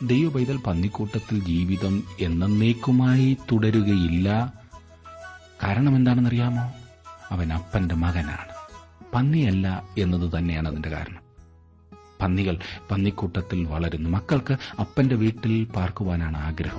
ദൈവപൈതൽ പന്നിക്കൂട്ടത്തിൽ ജീവിതം എന്നേക്കുമായി തുടരുകയില്ല കാരണം എന്താണെന്നറിയാമോ അവൻ അപ്പന്റെ മകനാണ് പന്നിയല്ല എന്നത് തന്നെയാണ് അതിന്റെ കാരണം പന്നികൾ പന്നിക്കൂട്ടത്തിൽ വളരുന്നു മക്കൾക്ക് അപ്പന്റെ വീട്ടിൽ പാർക്കുവാനാണ് ആഗ്രഹം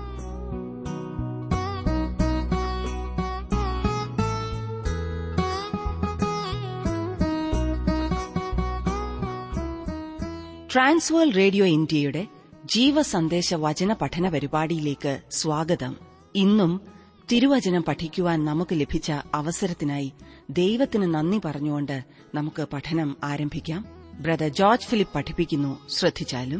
ട്രാൻസ്വേൾ റേഡിയോ ഇന്ത്യയുടെ ജീവസന്ദേശ വചന പഠന പരിപാടിയിലേക്ക് സ്വാഗതം ഇന്നും തിരുവചനം പഠിക്കുവാൻ നമുക്ക് ലഭിച്ച അവസരത്തിനായി ദൈവത്തിന് നന്ദി പറഞ്ഞുകൊണ്ട് നമുക്ക് പഠനം ആരംഭിക്കാം ബ്രദർ ജോർജ് ഫിലിപ്പ് പഠിപ്പിക്കുന്നു ശ്രദ്ധിച്ചാലും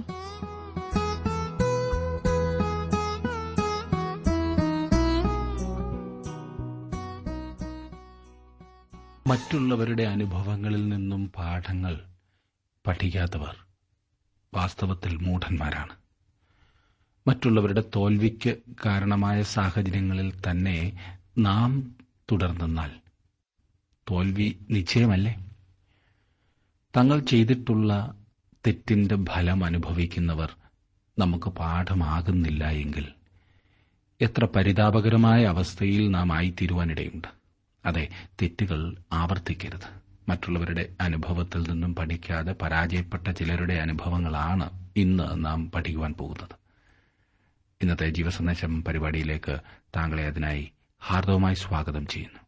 മറ്റുള്ളവരുടെ അനുഭവങ്ങളിൽ നിന്നും പാഠങ്ങൾ പഠിക്കാത്തവർ വാസ്തവത്തിൽ മൂഢന്മാരാണ് മറ്റുള്ളവരുടെ തോൽവിക്ക് കാരണമായ സാഹചര്യങ്ങളിൽ തന്നെ നാം തുടർന്നാൽ തോൽവി നിശ്ചയമല്ലേ തങ്ങൾ ചെയ്തിട്ടുള്ള തെറ്റിന്റെ ഫലം അനുഭവിക്കുന്നവർ നമുക്ക് പാഠമാകുന്നില്ല എങ്കിൽ എത്ര പരിതാപകരമായ അവസ്ഥയിൽ നാം ആയിത്തീരുവാനിടയുണ്ട് അതെ തെറ്റുകൾ ആവർത്തിക്കരുത് മറ്റുള്ളവരുടെ അനുഭവത്തിൽ നിന്നും പഠിക്കാതെ പരാജയപ്പെട്ട ചിലരുടെ അനുഭവങ്ങളാണ് ഇന്ന് നാം പഠിക്കുവാൻ പോകുന്നത് ഇന്നത്തെ ജീവസന്ദേശം പരിപാടിയിലേക്ക് താങ്കളെ അതിനായി ഹാർദവമായി സ്വാഗതം ചെയ്യുന്നു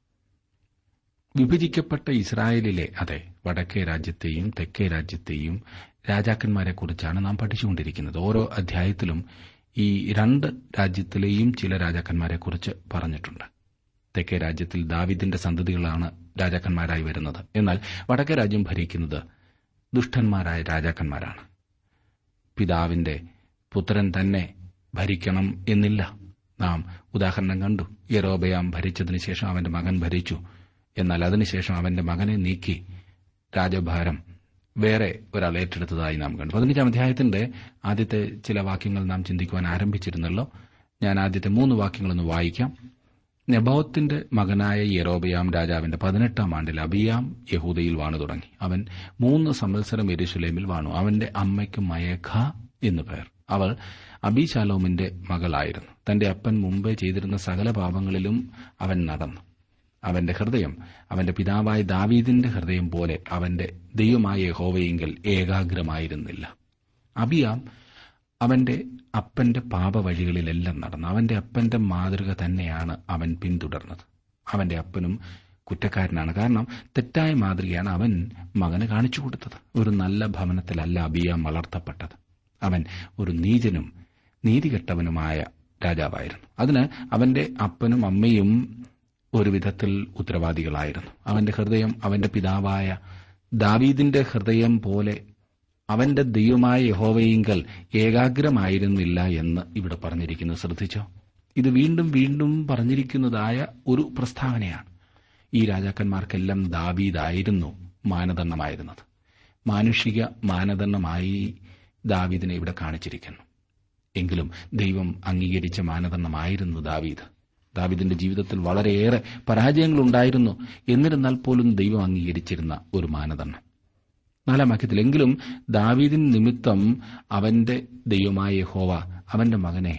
വിഭജിക്കപ്പെട്ട ഇസ്രായേലിലെ അതെ വടക്കേ രാജ്യത്തെയും തെക്കേ രാജ്യത്തെയും രാജാക്കന്മാരെക്കുറിച്ചാണ് നാം പഠിച്ചുകൊണ്ടിരിക്കുന്നത് ഓരോ അധ്യായത്തിലും ഈ രണ്ട് രാജ്യത്തിലെയും ചില രാജാക്കന്മാരെക്കുറിച്ച് പറഞ്ഞിട്ടുണ്ട് തെക്കേ രാജ്യത്തിൽ ദാവിദിന്റെ സന്തതികളാണ് രാജാക്കന്മാരായി വരുന്നത് എന്നാൽ വടക്കേ രാജ്യം ഭരിക്കുന്നത് ദുഷ്ടന്മാരായ രാജാക്കന്മാരാണ് പിതാവിന്റെ പുത്രൻ തന്നെ ഭരിക്കണം എന്നില്ല നാം ഉദാഹരണം കണ്ടു യരോബയാം ഭരിച്ചതിനു ശേഷം അവന്റെ മകൻ ഭരിച്ചു എന്നാൽ അതിനുശേഷം അവന്റെ മകനെ നീക്കി രാജഭാരം വേറെ ഒരാൾ ഏറ്റെടുത്തതായി നാം കണ്ടു പതിനഞ്ചാം അധ്യായത്തിന്റെ ആദ്യത്തെ ചില വാക്യങ്ങൾ നാം ചിന്തിക്കുവാൻ ആരംഭിച്ചിരുന്നല്ലോ ഞാൻ ആദ്യത്തെ മൂന്ന് വാക്യങ്ങളൊന്ന് വായിക്കാം നെബോത്തിന്റെ മകനായ യെരോബയാം രാജാവിന്റെ പതിനെട്ടാം ആണ്ടിൽ അബിയാം യഹൂദയിൽ വാണു തുടങ്ങി അവൻ മൂന്ന് സംവത്സരം എരുശലേമിൽ വാണു അവന്റെ അമ്മയ്ക്ക് മയഖ എന്നു പേർ അവൾ അബിശാലോമിന്റെ മകളായിരുന്നു തന്റെ അപ്പൻ മുമ്പേ ചെയ്തിരുന്ന സകല പാപങ്ങളിലും അവൻ നടന്നു അവന്റെ ഹൃദയം അവന്റെ പിതാവായ ദാവീദിന്റെ ഹൃദയം പോലെ അവന്റെ ദൈവമായ യഹോവയെങ്കിൽ ഏകാഗ്രമായിരുന്നില്ല അബിയാം അവന്റെ അപ്പന്റെ പാപവഴികളിലെല്ലാം നടന്നു അവന്റെ അപ്പന്റെ മാതൃക തന്നെയാണ് അവൻ പിന്തുടർന്നത് അവന്റെ അപ്പനും കുറ്റക്കാരനാണ് കാരണം തെറ്റായ മാതൃകയാണ് അവൻ മകന് കാണിച്ചു കൊടുത്തത് ഒരു നല്ല ഭവനത്തിലല്ല അബിയാം വളർത്തപ്പെട്ടത് അവൻ ഒരു നീചനും നീതികെട്ടവനുമായ രാജാവായിരുന്നു അതിന് അവന്റെ അപ്പനും അമ്മയും ഒരു വിധത്തിൽ ഉത്തരവാദികളായിരുന്നു അവന്റെ ഹൃദയം അവന്റെ പിതാവായ ദാവീദിന്റെ ഹൃദയം പോലെ അവന്റെ ദൈവമായ യഹോവയിങ്കൽ ഏകാഗ്രമായിരുന്നില്ല എന്ന് ഇവിടെ പറഞ്ഞിരിക്കുന്നു ശ്രദ്ധിച്ചോ ഇത് വീണ്ടും വീണ്ടും പറഞ്ഞിരിക്കുന്നതായ ഒരു പ്രസ്താവനയാണ് ഈ രാജാക്കന്മാർക്കെല്ലാം ദാവീദായിരുന്നു മാനദണ്ഡമായിരുന്നത് മാനുഷിക മാനദണ്ഡമായി ദാവീദിനെ ഇവിടെ കാണിച്ചിരിക്കുന്നു എങ്കിലും ദൈവം അംഗീകരിച്ച മാനദണ്ഡമായിരുന്നു ദാവീദ് ദാവീദിന്റെ ജീവിതത്തിൽ വളരെയേറെ പരാജയങ്ങളുണ്ടായിരുന്നു എന്നിരുന്നാൽ പോലും ദൈവം അംഗീകരിച്ചിരുന്ന ഒരു മാനദണ്ഡം നാലാം വാക്യത്തിൽ എങ്കിലും ദാവീദിൻ നിമിത്തം അവന്റെ ദൈവമായ ഹോവ അവന്റെ മകനെ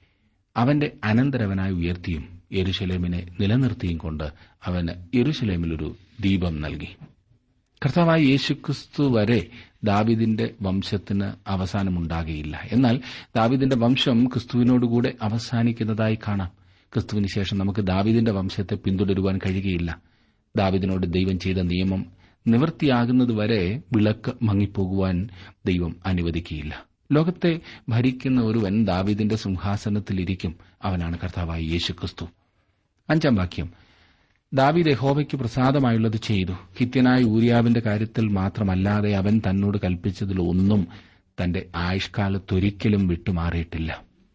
അവന്റെ അനന്തരവനായി ഉയർത്തിയും യെരുശലേമിനെ നിലനിർത്തിയും കൊണ്ട് അവന് യെരുശലേമിലൊരു ദീപം നൽകി കർത്താവായ യേശുക്രിസ്തു വരെ ദാവിദിന്റെ വംശത്തിന് അവസാനമുണ്ടാകുകയില്ല എന്നാൽ ദാവിദിന്റെ വംശം ക്രിസ്തുവിനോടുകൂടെ അവസാനിക്കുന്നതായി കാണാം ക്രിസ്തുവിന് ശേഷം നമുക്ക് ദാവിദിന്റെ വംശത്തെ പിന്തുടരുവാൻ കഴിയുകയില്ല ദാവിദിനോട് ദൈവം ചെയ്ത നിയമം നിവൃത്തിയാകുന്നതുവരെ വിളക്ക് മങ്ങിപ്പോകുവാൻ ദൈവം അനുവദിക്കുകയില്ല ലോകത്തെ ഭരിക്കുന്ന ഒരുവൻ ദാവിദിന്റെ സിംഹാസനത്തിലിരിക്കും അവനാണ് കർത്താവായ യേശുക്രിസ്തു അഞ്ചാം വാക്യം ദാവീദ് യഹോവയ്ക്ക് പ്രസാദമായുള്ളത് ചെയ്തു ഹിത്യനായ ഊര്യാവിന്റെ കാര്യത്തിൽ മാത്രമല്ലാതെ അവൻ തന്നോട് കൽപ്പിച്ചതിൽ ഒന്നും തന്റെ ആയുഷ്കാലത്തൊരിക്കലും വിട്ടുമാറിയിട്ടില്ല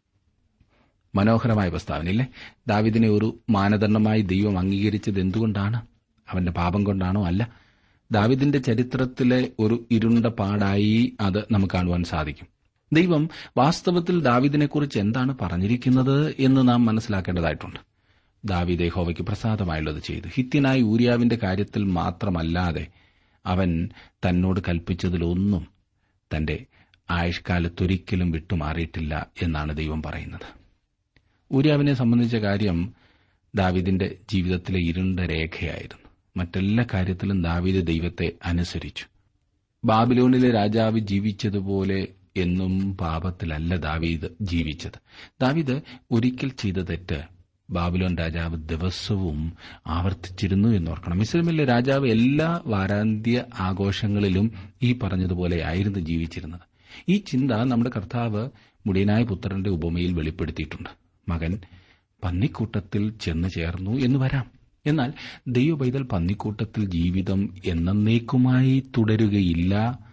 മനോഹരമായ പ്രസ്താവനയില്ലേ ദാവിദിനെ ഒരു മാനദണ്ഡമായി ദൈവം അംഗീകരിച്ചത് എന്തുകൊണ്ടാണ് അവന്റെ പാപം കൊണ്ടാണോ അല്ല ദാവിദിന്റെ ചരിത്രത്തിലെ ഒരു ഇരുണ്ട പാടായി അത് നമുക്ക് കാണുവാൻ സാധിക്കും ദൈവം വാസ്തവത്തിൽ ദാവിദിനെക്കുറിച്ച് എന്താണ് പറഞ്ഞിരിക്കുന്നത് എന്ന് നാം മനസ്സിലാക്കേണ്ടതായിട്ടുണ്ട് ദാവീദ് യഹോവയ്ക്ക് പ്രസാദമായുള്ളത് ചെയ്തു ഹിത്യനായ ഊര്യാവിന്റെ കാര്യത്തിൽ മാത്രമല്ലാതെ അവൻ തന്നോട് കൽപ്പിച്ചതിലൊന്നും തന്റെ ആയുഷ്കാലത്തൊരിക്കലും വിട്ടുമാറിയിട്ടില്ല എന്നാണ് ദൈവം പറയുന്നത് ഊര്യാവിനെ സംബന്ധിച്ച കാര്യം ദാവിദിന്റെ ജീവിതത്തിലെ ഇരുണ്ട രേഖയായിരുന്നു മറ്റെല്ലാ കാര്യത്തിലും ദാവീദ് ദൈവത്തെ അനുസരിച്ചു ബാബിലോണിലെ രാജാവ് ജീവിച്ചതുപോലെ എന്നും പാപത്തിലല്ല ദാവീദ് ജീവിച്ചത് ദാവീദ് ഒരിക്കൽ ചെയ്ത തെറ്റ് ബാബിലോൺ രാജാവ് ദിവസവും ആവർത്തിച്ചിരുന്നു എന്നോർക്കണം ഇസ്രമിലെ രാജാവ് എല്ലാ വാരാന്ത്യ ആഘോഷങ്ങളിലും ഈ പറഞ്ഞതുപോലെ ആയിരുന്നു ജീവിച്ചിരുന്നത് ഈ ചിന്ത നമ്മുടെ കർത്താവ് മുടിയനായ പുത്രന്റെ ഉപമയിൽ വെളിപ്പെടുത്തിയിട്ടുണ്ട് മകൻ പന്നിക്കൂട്ടത്തിൽ ചെന്നു ചേർന്നു എന്ന് വരാം എന്നാൽ ദൈവപൈതൽ പന്നിക്കൂട്ടത്തിൽ ജീവിതം എന്നേക്കുമായി തുടരുകയില്ല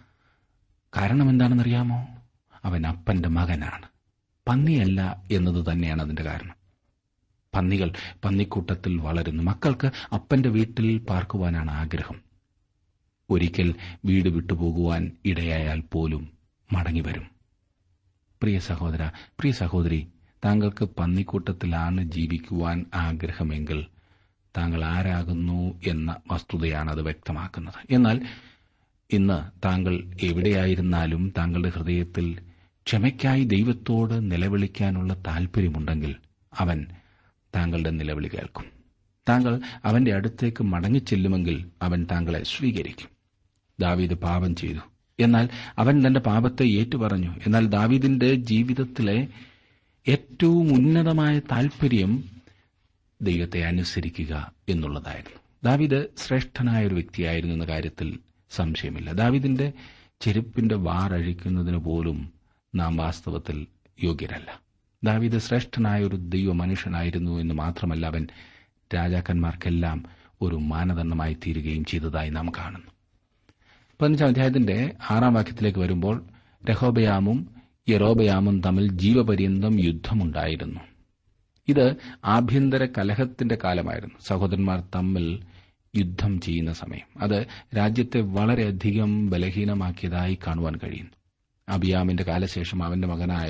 കാരണം എന്താണെന്നറിയാമോ അവൻ അപ്പന്റെ മകനാണ് പന്നിയല്ല എന്നത് തന്നെയാണ് അതിന്റെ കാരണം പന്നികൾ പന്നിക്കൂട്ടത്തിൽ വളരുന്നു മക്കൾക്ക് അപ്പന്റെ വീട്ടിൽ പാർക്കുവാനാണ് ആഗ്രഹം ഒരിക്കൽ വീട് വിട്ടുപോകുവാൻ ഇടയായാൽ പോലും മടങ്ങിവരും പ്രിയ സഹോദര പ്രിയ സഹോദരി താങ്കൾക്ക് പന്നിക്കൂട്ടത്തിലാണ് ജീവിക്കുവാൻ ആഗ്രഹമെങ്കിൽ താങ്കൾ ആരാകുന്നു എന്ന വസ്തുതയാണ് അത് വ്യക്തമാക്കുന്നത് എന്നാൽ ഇന്ന് താങ്കൾ എവിടെയായിരുന്നാലും താങ്കളുടെ ഹൃദയത്തിൽ ക്ഷമയ്ക്കായി ദൈവത്തോട് നിലവിളിക്കാനുള്ള താൽപര്യമുണ്ടെങ്കിൽ അവൻ താങ്കളുടെ നിലവിളി കേൾക്കും താങ്കൾ അവന്റെ അടുത്തേക്ക് മടങ്ങിച്ചെല്ലുമെങ്കിൽ അവൻ താങ്കളെ സ്വീകരിക്കും ദാവീദ് പാപം ചെയ്തു എന്നാൽ അവൻ തന്റെ പാപത്തെ ഏറ്റുപറഞ്ഞു എന്നാൽ ദാവീദിന്റെ ജീവിതത്തിലെ ഏറ്റവും ഉന്നതമായ താൽപര്യം ദൈവത്തെ അനുസരിക്കുക എന്നുള്ളതായിരുന്നു ദാവീദ് ശ്രേഷ്ഠനായ ഒരു വ്യക്തിയായിരുന്നു എന്ന കാര്യത്തിൽ സംശയമില്ല ദാവീദിന്റെ ചെരുപ്പിന്റെ വാറഴിക്കുന്നതിന് പോലും നാം വാസ്തവത്തിൽ യോഗ്യരല്ല ദാവീദ് ശ്രേഷ്ഠനായ ഒരു ദൈവ മനുഷ്യനായിരുന്നു എന്ന് മാത്രമല്ല അവൻ രാജാക്കന്മാർക്കെല്ലാം ഒരു മാനദണ്ഡമായി തീരുകയും ചെയ്തതായി നാം കാണുന്നു പതിനഞ്ചാം അധ്യായത്തിന്റെ ആറാം വാക്യത്തിലേക്ക് വരുമ്പോൾ രഹോബയാമും യറോബയാമും തമ്മിൽ ജീവപര്യന്തം യുദ്ധമുണ്ടായിരുന്നു ഇത് ആഭ്യന്തര കലഹത്തിന്റെ കാലമായിരുന്നു സഹോദരന്മാർ തമ്മിൽ യുദ്ധം ചെയ്യുന്ന സമയം അത് രാജ്യത്തെ വളരെയധികം ബലഹീനമാക്കിയതായി കാണുവാൻ കഴിയുന്നു അബിയാമിന്റെ കാലശേഷം അവന്റെ മകനായ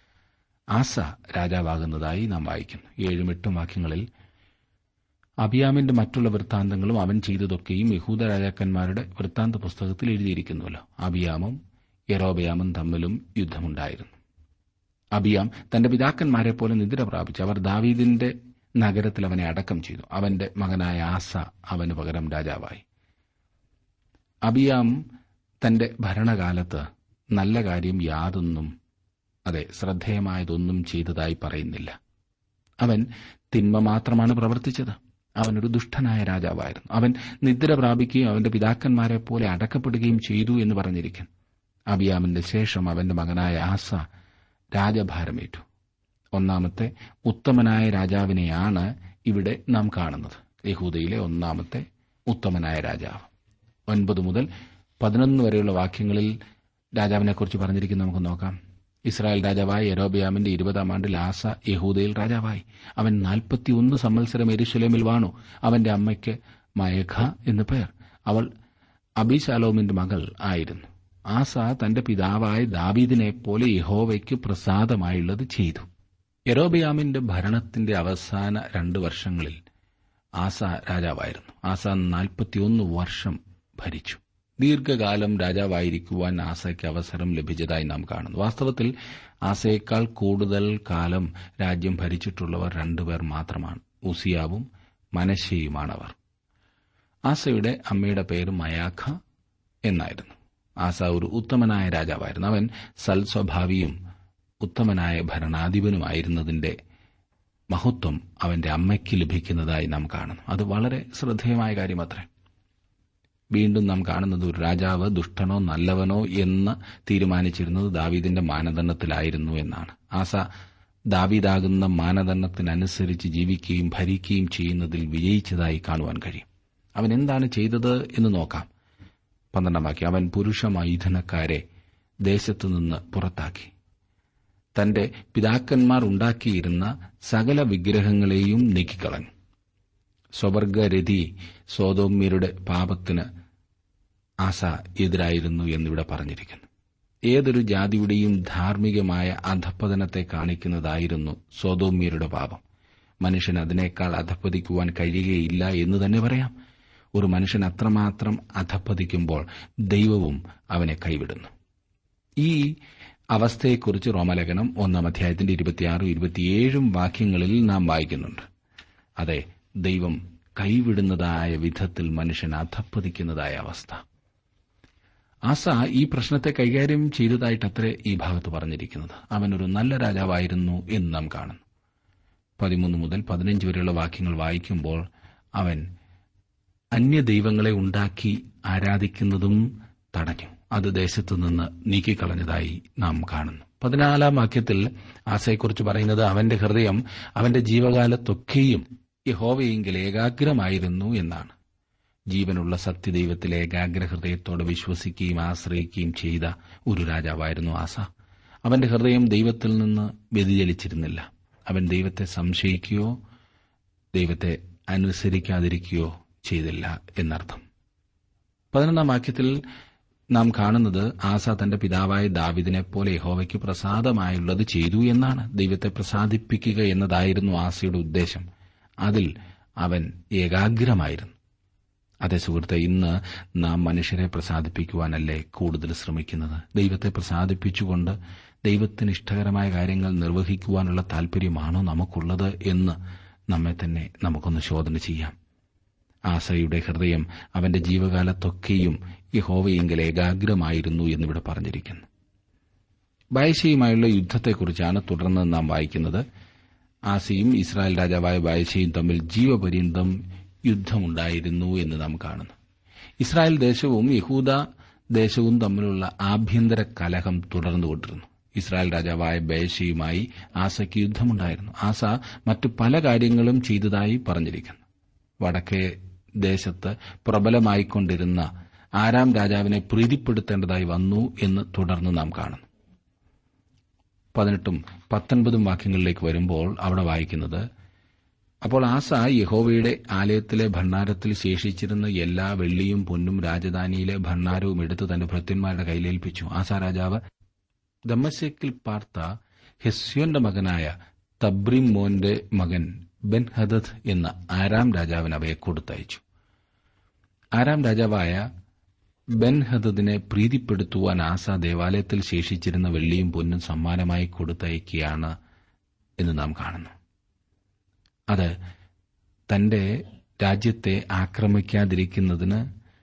ആസ രാജാവാകുന്നതായി നാം വായിക്കുന്നു ഏഴും എട്ടും വാക്യങ്ങളിൽ അബിയാമിന്റെ മറ്റുള്ള വൃത്താന്തങ്ങളും അവൻ ചെയ്തതൊക്കെയും യഹൂദ രാജാക്കന്മാരുടെ വൃത്താന്ത പുസ്തകത്തിൽ എഴുതിയിരിക്കുന്നുവല്ലോ അബിയാമും യറോബയാമും തമ്മിലും യുദ്ധമുണ്ടായിരുന്നു അബിയാം തന്റെ പിതാക്കന്മാരെ പോലെ നിദ്ര പ്രാപിച്ചു അവർ ദാവീദിന്റെ നഗരത്തിൽ അവനെ അടക്കം ചെയ്തു അവന്റെ മകനായ ആസ അവന് പകരം രാജാവായി അബിയാം തന്റെ ഭരണകാലത്ത് നല്ല കാര്യം യാതൊന്നും അതെ ശ്രദ്ധേയമായതൊന്നും ചെയ്തതായി പറയുന്നില്ല അവൻ തിന്മ മാത്രമാണ് പ്രവർത്തിച്ചത് അവനൊരു ദുഷ്ടനായ രാജാവായിരുന്നു അവൻ നിദ്ര പ്രാപിക്കുകയും അവന്റെ പിതാക്കന്മാരെ പോലെ അടക്കപ്പെടുകയും ചെയ്തു എന്ന് പറഞ്ഞിരിക്കുന്നു അബിയാമിന്റെ ശേഷം അവന്റെ മകനായ ആസ രാജഭാരമേറ്റു ഒന്നാമത്തെ ഉത്തമനായ രാജാവിനെയാണ് ഇവിടെ നാം കാണുന്നത് യഹൂദയിലെ ഒന്നാമത്തെ ഉത്തമനായ രാജാവ് ഒൻപത് മുതൽ പതിനൊന്ന് വരെയുള്ള വാക്യങ്ങളിൽ രാജാവിനെക്കുറിച്ച് പറഞ്ഞിരിക്കുന്നത് നമുക്ക് നോക്കാം ഇസ്രായേൽ രാജാവായ യരോബിയാമിന്റെ ഇരുപതാം ആണ്ടിൽ ആസ യഹൂദയിൽ രാജാവായി അവൻ നാൽപ്പത്തിയൊന്ന് സംവത്സരം എരുശലേമിൽ വാണു അവന്റെ അമ്മയ്ക്ക് മയഖ എന്നു പേർ അവൾ അബിശാലോമിന്റെ മകൾ ആയിരുന്നു ആസ തന്റെ പിതാവായ ദാവീദിനെ പോലെ യഹോവയ്ക്ക് പ്രസാദമായുള്ളത് ചെയ്തു യരോബിയാമിന്റെ ഭരണത്തിന്റെ അവസാന രണ്ട് വർഷങ്ങളിൽ ആസ രാജാവായിരുന്നു ആസ നാൽപ്പത്തിയൊന്ന് വർഷം ഭരിച്ചു ദീർഘകാലം രാജാവായിരിക്കുവാൻ ആസയ്ക്ക് അവസരം ലഭിച്ചതായി നാം കാണുന്നു വാസ്തവത്തിൽ ആസയേക്കാൾ കൂടുതൽ കാലം രാജ്യം ഭരിച്ചിട്ടുള്ളവർ രണ്ടുപേർ മാത്രമാണ് ഉസിയാവും മനശയുമാണവർ ആസയുടെ അമ്മയുടെ പേര് മയാഖ എന്നായിരുന്നു ആസ ഒരു ഉത്തമനായ രാജാവായിരുന്നു അവൻ സൽസ്വഭാവിയും ഉത്തമനായ ഭരണാധിപനുമായിരുന്നതിന്റെ മഹത്വം അവന്റെ അമ്മയ്ക്ക് ലഭിക്കുന്നതായി നാം കാണുന്നു അത് വളരെ ശ്രദ്ധേയമായ കാര്യമത്രേ വീണ്ടും നാം കാണുന്നത് ഒരു രാജാവ് ദുഷ്ടനോ നല്ലവനോ എന്ന് തീരുമാനിച്ചിരുന്നത് ദാവീദിന്റെ മാനദണ്ഡത്തിലായിരുന്നു എന്നാണ് ആസ ദാവീദാകുന്ന മാനദണ്ഡത്തിനനുസരിച്ച് ജീവിക്കുകയും ഭരിക്കുകയും ചെയ്യുന്നതിൽ വിജയിച്ചതായി കാണുവാൻ കഴിയും അവൻ എന്താണ് ചെയ്തത് എന്ന് നോക്കാം പന്ത്രണ്ടാം വാക്യം അവൻ പുരുഷ മൈഥുനക്കാരെ ദേശത്തുനിന്ന് പുറത്താക്കി തന്റെ പിതാക്കന്മാർ ഉണ്ടാക്കിയിരുന്ന സകല വിഗ്രഹങ്ങളെയും നീക്കിക്കളഞ്ഞു സ്വവർഗരതി സോതോമ്യരുടെ പാപത്തിന് ആസ എതിരായിരുന്നു എന്നിവിടെ പറഞ്ഞിരിക്കുന്നു ഏതൊരു ജാതിയുടെയും ധാർമ്മികമായ അധപ്പതനത്തെ കാണിക്കുന്നതായിരുന്നു സോതോമ്യരുടെ പാപം മനുഷ്യൻ അതിനേക്കാൾ അധപ്പതിക്കുവാൻ കഴിയുകയില്ല എന്ന് തന്നെ പറയാം ഒരു മനുഷ്യൻ അത്രമാത്രം അധപ്പതിക്കുമ്പോൾ ദൈവവും അവനെ കൈവിടുന്നു ഈ അവസ്ഥയെക്കുറിച്ച് റോമലേഖനം ഒന്നാം അധ്യായത്തിന്റെ ഇരുപത്തിയാറും ഇരുപത്തിയേഴും വാക്യങ്ങളിൽ നാം വായിക്കുന്നുണ്ട് അതെ ദൈവം കൈവിടുന്നതായ വിധത്തിൽ മനുഷ്യൻ അധപ്പതിക്കുന്നതായ അവസ്ഥ ആസ ഈ പ്രശ്നത്തെ കൈകാര്യം ചെയ്തതായിട്ടത്രേ ഈ ഭാഗത്ത് പറഞ്ഞിരിക്കുന്നത് അവനൊരു നല്ല രാജാവായിരുന്നു എന്ന് നാം കാണുന്നു പതിമൂന്ന് മുതൽ പതിനഞ്ച് വരെയുള്ള വാക്യങ്ങൾ വായിക്കുമ്പോൾ അവൻ അന്യദൈവങ്ങളെ ഉണ്ടാക്കി ആരാധിക്കുന്നതും തടഞ്ഞു അത് ദേശത്തു നിന്ന് നീക്കിക്കളഞ്ഞതായി നാം കാണുന്നു പതിനാലാം വാക്യത്തിൽ ആസയെക്കുറിച്ച് പറയുന്നത് അവന്റെ ഹൃദയം അവന്റെ ജീവകാലത്തൊക്കെയും യഹോവയെങ്കിൽ ഏകാഗ്രമായിരുന്നു എന്നാണ് ജീവനുള്ള സത്യദൈവത്തിൽ ഏകാഗ്ര ഹൃദയത്തോടെ വിശ്വസിക്കുകയും ആശ്രയിക്കുകയും ചെയ്ത ഒരു രാജാവായിരുന്നു ആസ അവന്റെ ഹൃദയം ദൈവത്തിൽ നിന്ന് വ്യതിചലിച്ചിരുന്നില്ല അവൻ ദൈവത്തെ സംശയിക്കുകയോ ദൈവത്തെ അനുസരിക്കാതിരിക്കുകയോ ചെയ്തില്ല എന്നർത്ഥം പതിനൊന്നാം വാക്യത്തിൽ നാം കാണുന്നത് ആസ തന്റെ പിതാവായ ദാവിദിനെ പോലെ യഹോവയ്ക്ക് പ്രസാദമായുള്ളത് ചെയ്തു എന്നാണ് ദൈവത്തെ പ്രസാദിപ്പിക്കുക എന്നതായിരുന്നു ആസയുടെ ഉദ്ദേശം അതിൽ അവൻ ഏകാഗ്രമായിരുന്നു അതെ സുഹൃത്തെ ഇന്ന് നാം മനുഷ്യരെ പ്രസാദിപ്പിക്കുവാനല്ലേ കൂടുതൽ ശ്രമിക്കുന്നത് ദൈവത്തെ പ്രസാദിപ്പിച്ചുകൊണ്ട് ദൈവത്തിന് ഇഷ്ടകരമായ കാര്യങ്ങൾ നിർവഹിക്കുവാനുള്ള താൽപര്യമാണോ നമുക്കുള്ളത് എന്ന് നമ്മെ തന്നെ നമുക്കൊന്ന് ശോധന ചെയ്യാം ആസയുടെ ഹൃദയം അവന്റെ ജീവകാലത്തൊക്കെയും യഹോവയെങ്കിൽ ഏകാഗ്രമായിരുന്നു എന്നിവിടെ പറഞ്ഞിരിക്കുന്നു ബായശയുമായുള്ള യുദ്ധത്തെക്കുറിച്ചാണ് തുടർന്ന് നാം വായിക്കുന്നത് ആസയും ഇസ്രായേൽ രാജാവായ ബായശയും തമ്മിൽ ജീവപര്യന്തം യുദ്ധമുണ്ടായിരുന്നു എന്ന് നാം കാണുന്നു ഇസ്രായേൽ ദേശവും യഹൂദ ദേശവും തമ്മിലുള്ള ആഭ്യന്തര കലഹം തുടർന്നുകൊണ്ടിരുന്നു ഇസ്രായേൽ രാജാവായ ബേശയുമായി ആസയ്ക്ക് യുദ്ധമുണ്ടായിരുന്നു ആസ മറ്റു പല കാര്യങ്ങളും ചെയ്തതായി പറഞ്ഞിരിക്കുന്നു വടക്കേ ദേശത്ത് പ്രബലമായിക്കൊണ്ടിരുന്ന ആരാം രാജാവിനെ പ്രീതിപ്പെടുത്തേണ്ടതായി വന്നു എന്ന് തുടർന്ന് നാം കാണുന്നു പതിനെട്ടും പത്തൊൻപതും വാക്യങ്ങളിലേക്ക് വരുമ്പോൾ അവിടെ വായിക്കുന്നത് അപ്പോൾ ആസ യഹോവയുടെ ആലയത്തിലെ ഭണ്ഡാരത്തിൽ ശേഷിച്ചിരുന്ന എല്ലാ വെള്ളിയും പൊന്നും രാജധാനിയിലെ ഭണ്ഡാരവും എടുത്ത് തന്റെ ഭൃത്യന്മാരുടെ കയ്യിലേൽപ്പിച്ചു ആസ രാജാവ് ദമ്മശേക്കിൽ പാർത്ത ഹെസ്യോന്റെ മകനായ തബ്രിം മോന്റെ മകൻ ബെൻ ഹദദ് എന്ന ആരാം രാജാവിന് അവയെ കൊടുത്തയച്ചു ആരാം രാജാവായ ബെൻ ഹദദിനെ പ്രീതിപ്പെടുത്തുവാൻ ആസ ദേവാലയത്തിൽ ശേഷിച്ചിരുന്ന വെള്ളിയും പൊന്നും സമ്മാനമായി കൊടുത്തയക്കുകയാണ് എന്ന് നാം കാണുന്നു അത് തന്റെ രാജ്യത്തെ ആക്രമിക്കാതിരിക്കുന്നതിന്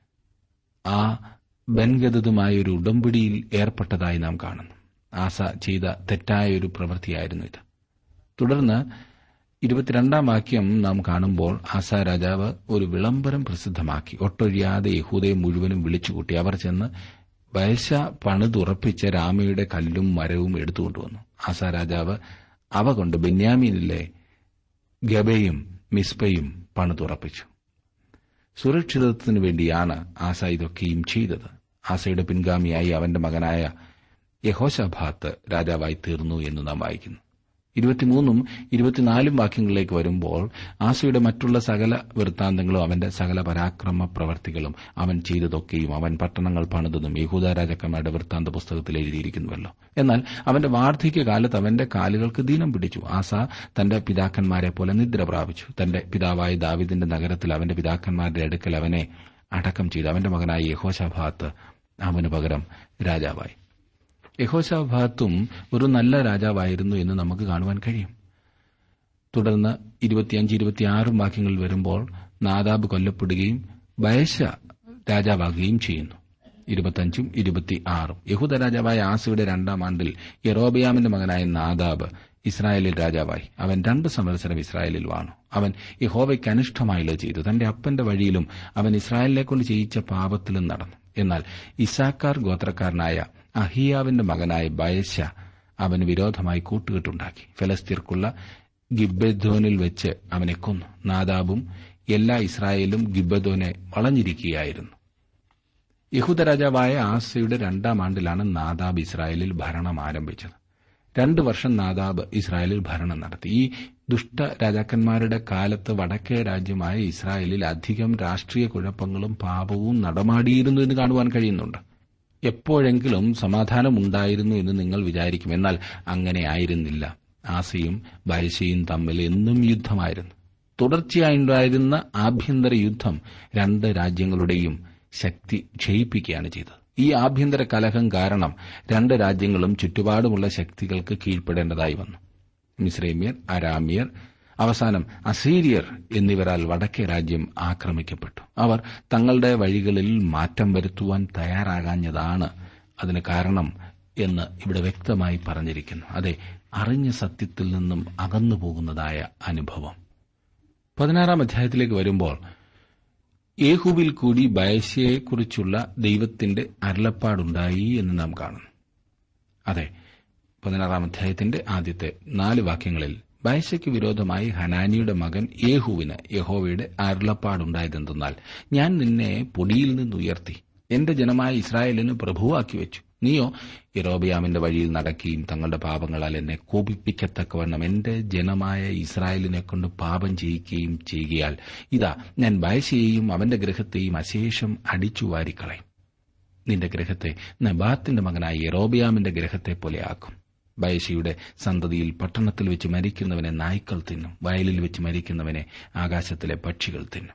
ആ ബൻഗദതുമായ ഒരു ഉടമ്പടിയിൽ ഏർപ്പെട്ടതായി നാം കാണുന്നു ആസ ചെയ്ത തെറ്റായ ഒരു പ്രവൃത്തിയായിരുന്നു ഇത് തുടർന്ന് ഇരുപത്തിരണ്ടാം വാക്യം നാം കാണുമ്പോൾ ആസ രാജാവ് ഒരു വിളംബരം പ്രസിദ്ധമാക്കി ഒട്ടൊഴിയാതെ യഹൂദയെ മുഴുവനും വിളിച്ചുകൂട്ടി അവർ ചെന്ന് വയശ പണിതുറപ്പിച്ച രാമയുടെ കല്ലും മരവും എടുത്തുകൊണ്ടുവന്നു ആസ രാജാവ് അവ കൊണ്ട് ബെന്യാമീനിലെ ഗബയും മിസ്പയും പണിതുറപ്പിച്ചു സുരക്ഷിതത്വത്തിനു വേണ്ടിയാണ് ആസ ഇതൊക്കെയും ചെയ്തത് ആസയുടെ പിൻഗാമിയായി അവന്റെ മകനായ യഹോശഭാത്ത് രാജാവായി തീർന്നു എന്ന് നാം വായിക്കുന്നു ഇരുപത്തിമൂന്നും ഇരുപത്തിനാലും വാക്യങ്ങളിലേക്ക് വരുമ്പോൾ ആസയുടെ മറ്റുള്ള സകല വൃത്താന്തങ്ങളും അവന്റെ സകല പരാക്രമ പ്രവർത്തികളും അവൻ ചെയ്തതൊക്കെയും അവൻ പട്ടണങ്ങൾ പണിതതും യഹൂദ രാജാക്കന്മാരുടെ വൃത്താന്ത പുസ്തകത്തിൽ എഴുതിയിരിക്കുന്നുവല്ലോ എന്നാൽ അവന്റെ വാർദ്ധക്യകാലത്ത് അവന്റെ കാലുകൾക്ക് ദീനം പിടിച്ചു ആസ തന്റെ പിതാക്കന്മാരെ പോലെ നിദ്ര പ്രാപിച്ചു തന്റെ പിതാവായ ദാവിദിന്റെ നഗരത്തിൽ അവന്റെ പിതാക്കന്മാരുടെ അടുക്കൽ അവനെ അടക്കം ചെയ്തു അവന്റെ മകനായ യഹോശഭാത്ത് അവന് പകരം രാജാവായി യഹോശാഭാത്തും ഒരു നല്ല രാജാവായിരുന്നു എന്ന് നമുക്ക് കാണുവാൻ കഴിയും തുടർന്ന് ഇരുപത്തിയഞ്ച് ഇരുപത്തിയാറും വാക്യങ്ങളിൽ വരുമ്പോൾ നാദാബ് കൊല്ലപ്പെടുകയും ബയശ രാജാവാകുകയും ചെയ്യുന്നു ഇരുപത്തഞ്ചും ഇരുപത്തി ആറും യഹൂദ രാജാവായ ആസയുടെ രണ്ടാം ആണ്ടിൽ യറോബിയാമിന്റെ മകനായ നാദാബ് ഇസ്രായേലിൽ രാജാവായി അവൻ രണ്ട് സംവത്സരം ഇസ്രായേലിൽ വാണു അവൻ യഹോവയ്ക്ക് അനിഷ്ടമായുള്ളത് ചെയ്തു തന്റെ അപ്പന്റെ വഴിയിലും അവൻ ഇസ്രായേലിനെ കൊണ്ട് ചെയ്യിച്ച പാപത്തിലും നടന്നു എന്നാൽ ഇസാക്കാർ ഗോത്രക്കാരനായ അഹിയാവിന്റെ മകനായ ബയശ അവന് വിരോധമായി കൂട്ടുകെട്ടുണ്ടാക്കി ഫലസ്തീർക്കുള്ള ഗിബെദോനിൽ വെച്ച് അവനെ കൊന്നു നാദാബും എല്ലാ ഇസ്രായേലും ഗിബദോനെ വളഞ്ഞിരിക്കുകയായിരുന്നു യഹൂദ രാജാവായ ആസയുടെ രണ്ടാം ആണ്ടിലാണ് നാദാബ് ഇസ്രായേലിൽ ഭരണം ആരംഭിച്ചത് രണ്ടു വർഷം നാദാബ് ഇസ്രായേലിൽ ഭരണം നടത്തി ഈ ദുഷ്ട രാജാക്കന്മാരുടെ കാലത്ത് വടക്കേ രാജ്യമായ ഇസ്രായേലിൽ അധികം രാഷ്ട്രീയ കുഴപ്പങ്ങളും പാപവും നടമാടിയിരുന്നു എന്ന് കാണുവാൻ കഴിയുന്നുണ്ട് എപ്പോഴെങ്കിലും സമാധാനം ഉണ്ടായിരുന്നു എന്ന് നിങ്ങൾ വിചാരിക്കും എന്നാൽ അങ്ങനെ ആയിരുന്നില്ല ആസയും ബയശയും തമ്മിൽ എന്നും യുദ്ധമായിരുന്നു തുടർച്ചയായുണ്ടായിരുന്ന ആഭ്യന്തര യുദ്ധം രണ്ട് രാജ്യങ്ങളുടെയും ശക്തി ക്ഷയിപ്പിക്കുകയാണ് ചെയ്തത് ഈ ആഭ്യന്തര കലഹം കാരണം രണ്ട് രാജ്യങ്ങളും ചുറ്റുപാടുമുള്ള ശക്തികൾക്ക് കീഴ്പ്പെടേണ്ടതായി വന്നു മിസ്രൈമ്യർ അരാമ്യർ അവസാനം അസീരിയർ എന്നിവരാൽ വടക്കേ രാജ്യം ആക്രമിക്കപ്പെട്ടു അവർ തങ്ങളുടെ വഴികളിൽ മാറ്റം വരുത്തുവാൻ തയ്യാറാകാഞ്ഞതാണ് അതിന് കാരണം എന്ന് ഇവിടെ വ്യക്തമായി പറഞ്ഞിരിക്കുന്നു അതെ അറിഞ്ഞ സത്യത്തിൽ നിന്നും അകന്നു പോകുന്നതായ അനുഭവം പതിനാറാം അധ്യായത്തിലേക്ക് വരുമ്പോൾ യേഹുവിൽ കൂടി ബയശയെക്കുറിച്ചുള്ള ദൈവത്തിന്റെ അരുളപ്പാടുണ്ടായി എന്ന് നാം കാണുന്നു അതെ പതിനാറാം അധ്യായത്തിന്റെ ആദ്യത്തെ നാല് വാക്യങ്ങളിൽ ബയശയ്ക്ക് വിരോധമായി ഹനാനിയുടെ മകൻ യേഹുവിന് യഹോവയുടെ അരുളപ്പാടുണ്ടായതെന്തെന്നാൽ ഞാൻ നിന്നെ പൊടിയിൽ നിന്നുയർത്തി എന്റെ ജനമായ ഇസ്രായേലിന് പ്രഭുവാക്കി വെച്ചു നീയോ യറോബിയാമിന്റെ വഴിയിൽ നടക്കുകയും തങ്ങളുടെ പാപങ്ങളാൽ എന്നെ കോപിപ്പിക്കത്തക്കവണ്ണം എന്റെ ജനമായ ഇസ്രായേലിനെ കൊണ്ട് പാപം ചെയ്യിക്കുകയും ചെയ്യുകയാൽ ഇതാ ഞാൻ ബയശയെയും അവന്റെ ഗ്രഹത്തെയും അശേഷം അടിച്ചു വാരിക്കളയും നിന്റെ ഗ്രഹത്തെ നബാത്തിന്റെ മകനായ യറോബിയാമിന്റെ ഗ്രഹത്തെ പോലെ ആക്കും ബയശയുടെ സന്തതിയിൽ പട്ടണത്തിൽ വെച്ച് മരിക്കുന്നവനെ നായ്ക്കൾ തിന്നും വയലിൽ വെച്ച് മരിക്കുന്നവനെ ആകാശത്തിലെ പക്ഷികൾ തിന്നും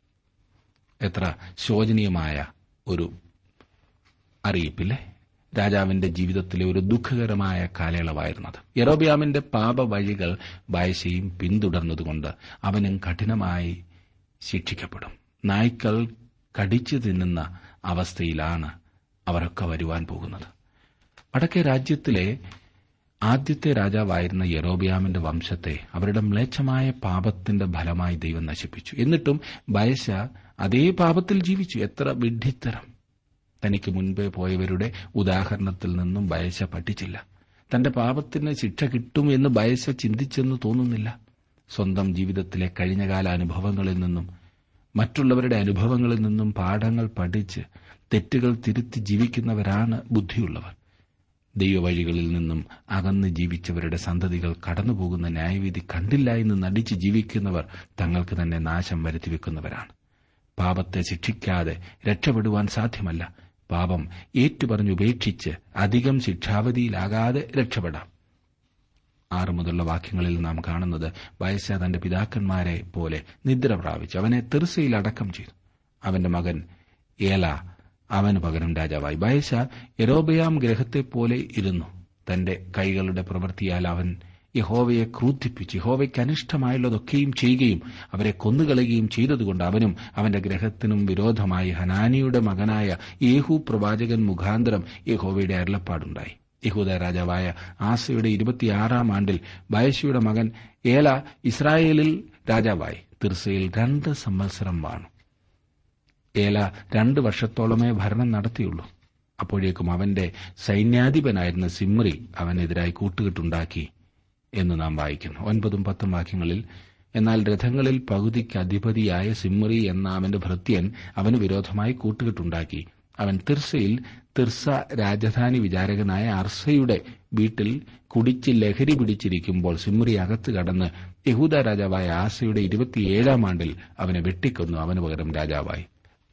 എത്ര ശോചനീയമായ ഒരു അറിയിപ്പില്ലേ രാജാവിന്റെ ജീവിതത്തിലെ ഒരു ദുഃഖകരമായ കാലയളവായിരുന്നത് യറോബിയാമിന്റെ പാപവഴികൾ ബായശയും പിന്തുടർന്നതുകൊണ്ട് അവനും കഠിനമായി ശിക്ഷിക്കപ്പെടും നായ്ക്കൾ കടിച്ചു തിന്നുന്ന അവസ്ഥയിലാണ് അവരൊക്കെ വരുവാൻ പോകുന്നത് വടക്കേ രാജ്യത്തിലെ ആദ്യത്തെ രാജാവായിരുന്ന യറോബിയാമിന്റെ വംശത്തെ അവരുടെ മ്ലേച്ഛമായ പാപത്തിന്റെ ഫലമായി ദൈവം നശിപ്പിച്ചു എന്നിട്ടും ബയശ അതേ പാപത്തിൽ ജീവിച്ചു എത്ര വിഡ്ഢിത്തരം തനിക്ക് മുൻപേ പോയവരുടെ ഉദാഹരണത്തിൽ നിന്നും ബയശ പഠിച്ചില്ല തന്റെ പാപത്തിന് ശിക്ഷ കിട്ടും എന്ന് ബയശ ചിന്തിച്ചെന്ന് തോന്നുന്നില്ല സ്വന്തം ജീവിതത്തിലെ കഴിഞ്ഞകാല അനുഭവങ്ങളിൽ നിന്നും മറ്റുള്ളവരുടെ അനുഭവങ്ങളിൽ നിന്നും പാഠങ്ങൾ പഠിച്ച് തെറ്റുകൾ തിരുത്തി ജീവിക്കുന്നവരാണ് ബുദ്ധിയുള്ളവർ ദൈവവഴികളിൽ നിന്നും അകന്ന് ജീവിച്ചവരുടെ സന്തതികൾ കടന്നുപോകുന്ന ന്യായവിധി കണ്ടില്ല എന്ന് നടിച്ച് ജീവിക്കുന്നവർ തങ്ങൾക്ക് തന്നെ നാശം വരുത്തിവെക്കുന്നവരാണ് പാപത്തെ ശിക്ഷിക്കാതെ രക്ഷപ്പെടുവാൻ സാധ്യമല്ല പാപം ഏറ്റുപറഞ്ഞുപേക്ഷിച്ച് അധികം ശിക്ഷാവധിയിലാകാതെ രക്ഷപ്പെടാം ആറ് മുതലുള്ള വാക്യങ്ങളിൽ നാം കാണുന്നത് വയസ്സ തന്റെ പിതാക്കന്മാരെ പോലെ നിദ്ര പ്രാപിച്ചു അവനെ തെർസയിൽ അടക്കം ചെയ്തു അവന്റെ മകൻ ഏല അവന് പകരം രാജാവായി ബയശ യരോബയാം ഗ്രഹത്തെപ്പോലെ ഇരുന്നു തന്റെ കൈകളുടെ പ്രവൃത്തിയാൽ അവൻ യഹോവയെ ക്രൂദ്ധിപ്പിച്ച് യഹോവയ്ക്ക് അനിഷ്ടമായുള്ളതൊക്കെയും ചെയ്യുകയും അവരെ കൊന്നുകളയുകയും ചെയ്തതുകൊണ്ട് അവനും അവന്റെ ഗ്രഹത്തിനും വിരോധമായി ഹനാനിയുടെ മകനായ യേഹു പ്രവാചകൻ മുഖാന്തരം യഹോവയുടെ അരുളപ്പാടുണ്ടായി യഹൂദ രാജാവായ ആസയുടെ ഇരുപത്തിയാറാം ആണ്ടിൽ ബയശയുടെ മകൻ ഏല ഇസ്രായേലിൽ രാജാവായി തിർസയിൽ രണ്ട് സംവത്സരം വാണു ഏല രണ്ട് വർഷത്തോളമേ ഭരണം നടത്തിയുള്ളൂ അപ്പോഴേക്കും അവന്റെ സൈന്യാധിപനായിരുന്ന സിമ്രി അവനെതിരായി കൂട്ടുകെട്ടുണ്ടാക്കി എന്ന് നാം വായിക്കുന്നു ഒൻപതും പത്തും വാക്യങ്ങളിൽ എന്നാൽ രഥങ്ങളിൽ പകുതിക്ക് അധിപതിയായ സിമ്രി എന്ന അവന്റെ ഭൃത്യൻ അവന് വിരോധമായി കൂട്ടുകെട്ടുണ്ടാക്കി അവൻ തിർസയിൽ തിർസ രാജധാനി വിചാരകനായ അർസയുടെ വീട്ടിൽ കുടിച്ച് ലഹരി പിടിച്ചിരിക്കുമ്പോൾ സിമ്രി അകത്ത് കടന്ന് യഹൂദ രാജാവായ ആസയുടെ ഇരുപത്തിയേഴാം ആണ്ടിൽ അവനെ വെട്ടിക്കൊന്നു അവന് പകരം രാജാവായി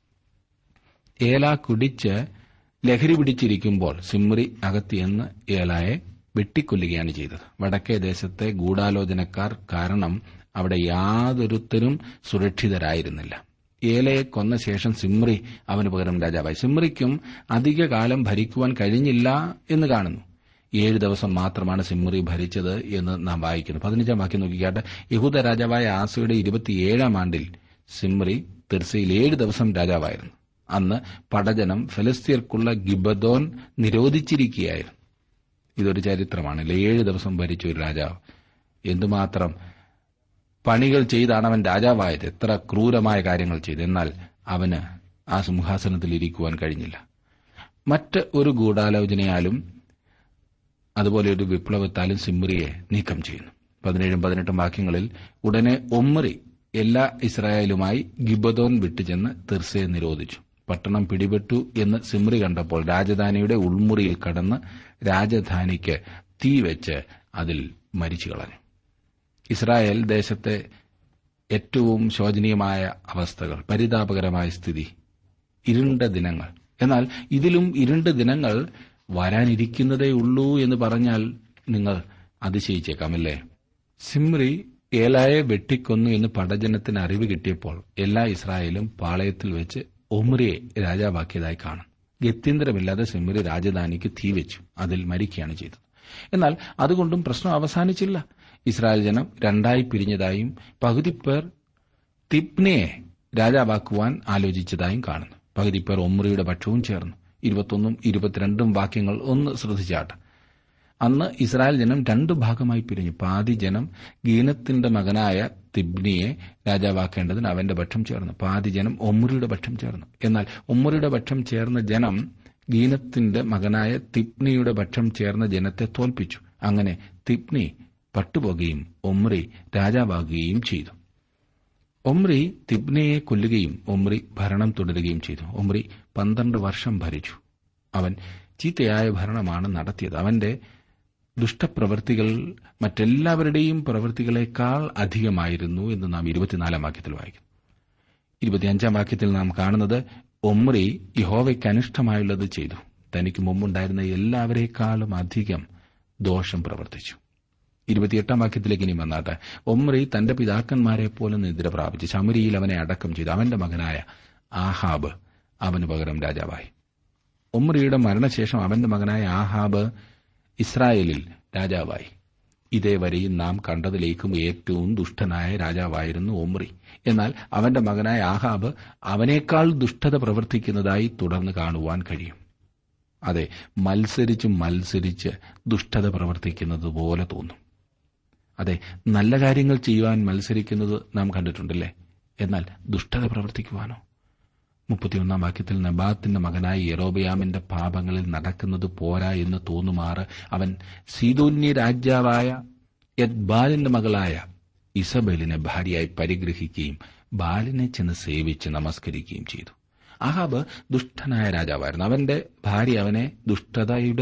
ഏല കുടിച്ച് ലഹരി പിടിച്ചിരിക്കുമ്പോൾ സിമ്രി അകത്തിയെന്ന് ഏലായെ വെട്ടിക്കൊല്ലുകയാണ് ചെയ്തത് വടക്കേ ദേശത്തെ ഗൂഢാലോചനക്കാർ കാരണം അവിടെ യാതൊരുത്തരും സുരക്ഷിതരായിരുന്നില്ല ഏലയെ കൊന്ന ശേഷം സിമ്രി അവന് പകരം രാജാവായി സിമ്രിക്കും അധികകാലം ഭരിക്കുവാൻ കഴിഞ്ഞില്ല എന്ന് കാണുന്നു ഏഴ് ദിവസം മാത്രമാണ് സിമ്രി ഭരിച്ചത് എന്ന് നാം വായിക്കുന്നു പതിനഞ്ചാം വാക്യം നോക്കിക്കാട്ടെ യഹൂദ രാജാവായ ആസയുടെ ഇരുപത്തിയേഴാം ആണ്ടിൽ സിമ്രി തിർസയിൽ ഏഴ് ദിവസം രാജാവായിരുന്നു അന്ന് പടജനം ഫലസ്തീർക്കുള്ള ഗിബദോൻ നിരോധിച്ചിരിക്കുകയായിരുന്നു ഇതൊരു ചരിത്രമാണ് ഏഴ് ദിവസം ഭരിച്ച ഒരു രാജാവ് എന്തുമാത്രം പണികൾ ചെയ്താണ് അവൻ രാജാവായത് എത്ര ക്രൂരമായ കാര്യങ്ങൾ ചെയ്തു എന്നാൽ അവന് ആ സിംഹാസനത്തിൽ ഇരിക്കുവാൻ കഴിഞ്ഞില്ല മറ്റ് ഒരു ഗൂഢാലോചനയാലും അതുപോലെ ഒരു വിപ്ലവത്താലും സിമ്രിയെ നീക്കം ചെയ്യുന്നു പതിനേഴും പതിനെട്ടും വാക്യങ്ങളിൽ ഉടനെ ഒമ്മറി എല്ലാ ഇസ്രായേലുമായി ഗിബദോൻ വിട്ടുചെന്ന് തിർസയെ നിരോധിച്ചു പട്ടണം പിടിപെട്ടു എന്ന് സിമ്രി കണ്ടപ്പോൾ രാജധാനിയുടെ ഉൾമുറിയിൽ കടന്ന് രാജധാനിക്ക് തീവെച്ച് അതിൽ മരിച്ചു കളഞ്ഞു ഇസ്രായേൽ ദേശത്തെ ഏറ്റവും ശോചനീയമായ അവസ്ഥകൾ പരിതാപകരമായ സ്ഥിതി ഇരുണ്ട ദിനങ്ങൾ എന്നാൽ ഇതിലും ഇരുണ്ട ദിനങ്ങൾ വരാനിരിക്കുന്നതേ ഉള്ളൂ എന്ന് പറഞ്ഞാൽ നിങ്ങൾ അതിശയിച്ചേക്കാമല്ലേ സിമ്രി ഏലായെ വെട്ടിക്കൊന്നു എന്ന് പടജനത്തിന് അറിവ് കിട്ടിയപ്പോൾ എല്ലാ ഇസ്രായേലും പാളയത്തിൽ വെച്ച് ഒമ്രിയെ രാജാവാക്കിയതായി കാണും ഗത്യന്തരമില്ലാതെ സെമിരി രാജധാനിക്ക് തീവെച്ചു അതിൽ മരിക്കുകയാണ് ചെയ്തത് എന്നാൽ അതുകൊണ്ടും പ്രശ്നം അവസാനിച്ചില്ല ഇസ്രായേൽ ജനം രണ്ടായി പിരിഞ്ഞതായും പകുതി പേർ തിപ്നയെ രാജാവാക്കുവാൻ ആലോചിച്ചതായും കാണുന്നു പകുതി പേർ ഒമ്രിയുടെ പക്ഷവും ചേർന്നു ഇരുപത്തൊന്നും ഇരുപത്തിരണ്ടും വാക്യങ്ങൾ ഒന്ന് ശ്രദ്ധിച്ചാട്ടെ അന്ന് ഇസ്രായേൽ ജനം രണ്ടു ഭാഗമായി പിരിഞ്ഞു പാതി ജനം ഗീനത്തിന്റെ മകനായ തിബ്നിയെ രാജാവാക്കേണ്ടതിന് അവന്റെ പക്ഷം ചേർന്നു പാതി ജനം ഒമ്മുറിയുടെ പക്ഷം ചേർന്നു എന്നാൽ ഒമ്മുറിയുടെ പക്ഷം ചേർന്ന ജനം ഗീനത്തിന്റെ മകനായ തിപ്നിയുടെ പക്ഷം ചേർന്ന ജനത്തെ തോൽപ്പിച്ചു അങ്ങനെ തിപ്നി പട്ടുപോകുകയും ഒമ്രി രാജാവാകുകയും ചെയ്തു ഒമ്രി തിബ്നയെ കൊല്ലുകയും ഒമ്രി ഭരണം തുടരുകയും ചെയ്തു ഒമ്രി പന്ത്രണ്ട് വർഷം ഭരിച്ചു അവൻ ചീത്തയായ ഭരണമാണ് നടത്തിയത് അവന്റെ ദുഷ്ടപ്രവൃത്തികൾ മറ്റെല്ലാവരുടെയും പ്രവൃത്തികളെക്കാൾ അധികമായിരുന്നു എന്ന് നാം ഇരുപത്തിനാലാം വാക്യത്തിൽ വായിക്കും ഇരുപത്തിയഞ്ചാം വാക്യത്തിൽ നാം കാണുന്നത് ഒമ്രി യഹോവയ്ക്ക് അനിഷ്ടമായുള്ളത് ചെയ്തു തനിക്ക് മുമ്പുണ്ടായിരുന്ന എല്ലാവരെക്കാളും അധികം ദോഷം പ്രവർത്തിച്ചു ഇരുപത്തിയെട്ടാം വാക്യത്തിലേക്ക് ഇനി വന്നാട്ടെ ഒമ്രി തന്റെ പിതാക്കന്മാരെ പോലെ നിദ്ര പ്രാപിച്ചു ശമരിയിൽ അവനെ അടക്കം ചെയ്തു അവന്റെ മകനായ ആഹാബ് അവന് പകരം രാജാവായി ഒമ്രിയുടെ മരണശേഷം അവന്റെ മകനായ ആഹാബ് ഇസ്രായേലിൽ രാജാവായി ഇതേവരെയും നാം കണ്ടതിലേക്കും ഏറ്റവും ദുഷ്ടനായ രാജാവായിരുന്നു ഒമ്രി എന്നാൽ അവന്റെ മകനായ ആഹാബ് അവനേക്കാൾ ദുഷ്ടത പ്രവർത്തിക്കുന്നതായി തുടർന്ന് കാണുവാൻ കഴിയും അതെ മത്സരിച്ച് മത്സരിച്ച് ദുഷ്ടത പ്രവർത്തിക്കുന്നത് പോലെ തോന്നും അതെ നല്ല കാര്യങ്ങൾ ചെയ്യുവാൻ മത്സരിക്കുന്നത് നാം കണ്ടിട്ടുണ്ടല്ലേ എന്നാൽ ദുഷ്ടത പ്രവർത്തിക്കുവാനോ മുപ്പത്തിയൊന്നാം വാക്യത്തിൽ നബാത്തിന്റെ മകനായ യെറോബയാമിന്റെ പാപങ്ങളിൽ നടക്കുന്നത് പോരാ എന്ന് തോന്നുമാറ് അവൻ സീതോന്യ രാജാവായ യദ്ബാലിന്റെ മകളായ ഇസബേലിനെ ഭാര്യയായി പരിഗ്രഹിക്കുകയും ബാലിനെ ചെന്ന് സേവിച്ച് നമസ്കരിക്കുകയും ചെയ്തു അഹാബ് ദുഷ്ടനായ രാജാവായിരുന്നു അവന്റെ ഭാര്യ അവനെ ദുഷ്ടതയുടെ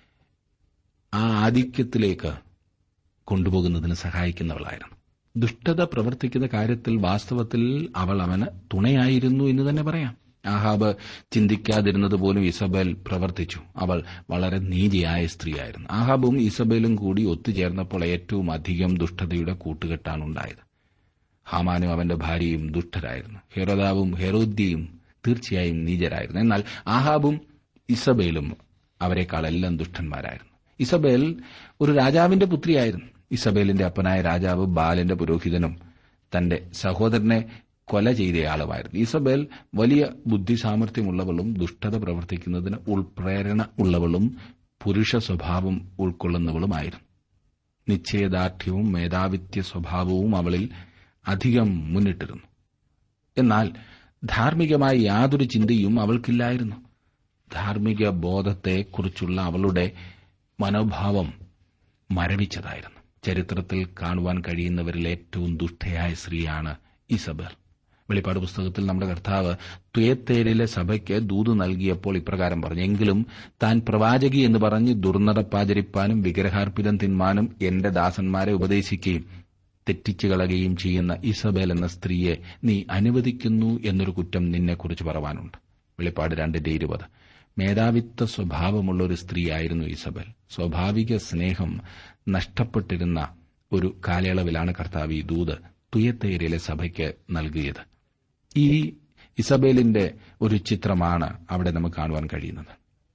ആ ആധിക്യത്തിലേക്ക് കൊണ്ടുപോകുന്നതിന് സഹായിക്കുന്നവളായിരുന്നു ദുഷ്ടത പ്രവർത്തിക്കുന്ന കാര്യത്തിൽ വാസ്തവത്തിൽ അവൾ അവന് തുണയായിരുന്നു എന്ന് തന്നെ പറയാം ആഹാബ് ചിന്തിക്കാതിരുന്നത് പോലും ഇസബേൽ പ്രവർത്തിച്ചു അവൾ വളരെ നീതിയായ സ്ത്രീയായിരുന്നു ആഹാബും ഇസബേലും കൂടി ഒത്തുചേർന്നപ്പോൾ ഏറ്റവും അധികം ദുഷ്ടതയുടെ കൂട്ടുകെട്ടാണുണ്ടായത് ഹാമാനും അവന്റെ ഭാര്യയും ദുഷ്ടരായിരുന്നു ഹെറോദാവും ഹെറോദ്യയും തീർച്ചയായും നീചരായിരുന്നു എന്നാൽ ആഹാബും ഇസബേലും അവരെക്കാളെല്ലാം ദുഷ്ടന്മാരായിരുന്നു ഇസബേൽ ഒരു രാജാവിന്റെ പുത്രിയായിരുന്നു ഇസബേലിന്റെ അപ്പനായ രാജാവ് ബാലിന്റെ പുരോഹിതനും തന്റെ സഹോദരനെ കൊല ചെയ്തയാളുമായിരുന്നു ഇസബേൽ വലിയ ബുദ്ധി സാമർഥ്യമുള്ളവളും ദുഷ്ടത പ്രവർത്തിക്കുന്നതിന് ഉൾപ്രേരണ ഉള്ളവളും പുരുഷ സ്വഭാവം ഉൾക്കൊള്ളുന്നവളുമായിരുന്നു നിശ്ചയദാർഢ്യവും മേധാവിത്യ സ്വഭാവവും അവളിൽ അധികം മുന്നിട്ടിരുന്നു എന്നാൽ ധാർമ്മികമായ യാതൊരു ചിന്തയും അവൾക്കില്ലായിരുന്നു ധാർമ്മിക ബോധത്തെക്കുറിച്ചുള്ള അവളുടെ മനോഭാവം മരവിച്ചതായിരുന്നു ചരിത്രത്തിൽ കാണുവാൻ കഴിയുന്നവരിൽ ഏറ്റവും ദുഷ്ടയായ സ്ത്രീയാണ് ഇസബൽ വെളിപ്പാട് പുസ്തകത്തിൽ നമ്മുടെ കർത്താവ് തുയത്തേരിലെ സഭയ്ക്ക് ദൂത് നൽകിയപ്പോൾ ഇപ്രകാരം പറഞ്ഞു എങ്കിലും താൻ പ്രവാചകി എന്ന് പറഞ്ഞ് ദുർനടപ്പാചരിപ്പാനും വിഗ്രഹാർപ്പിതം തിന്മാനും എന്റെ ദാസന്മാരെ ഉപദേശിക്കുകയും തെറ്റിച്ചു കളയുകയും ചെയ്യുന്ന ഇസബേൽ എന്ന സ്ത്രീയെ നീ അനുവദിക്കുന്നു എന്നൊരു കുറ്റം നിന്നെക്കുറിച്ച് പറവാനുണ്ട് വെളിപ്പാട് രണ്ടിന്റെ ഇരുപത് മേധാവിത്വ സ്വഭാവമുള്ള ഒരു സ്ത്രീയായിരുന്നു ഇസബൽ സ്വാഭാവിക സ്നേഹം നഷ്ടപ്പെട്ടിരുന്ന ഒരു കാലയളവിലാണ് കർത്താവ് ഈ ദൂത് തുയത്തേരിയിലെ സഭയ്ക്ക് നൽകിയത് ഈ ഇസബേലിന്റെ ഒരു ചിത്രമാണ് അവിടെ നമുക്ക് കാണുവാൻ കഴിയുന്നത്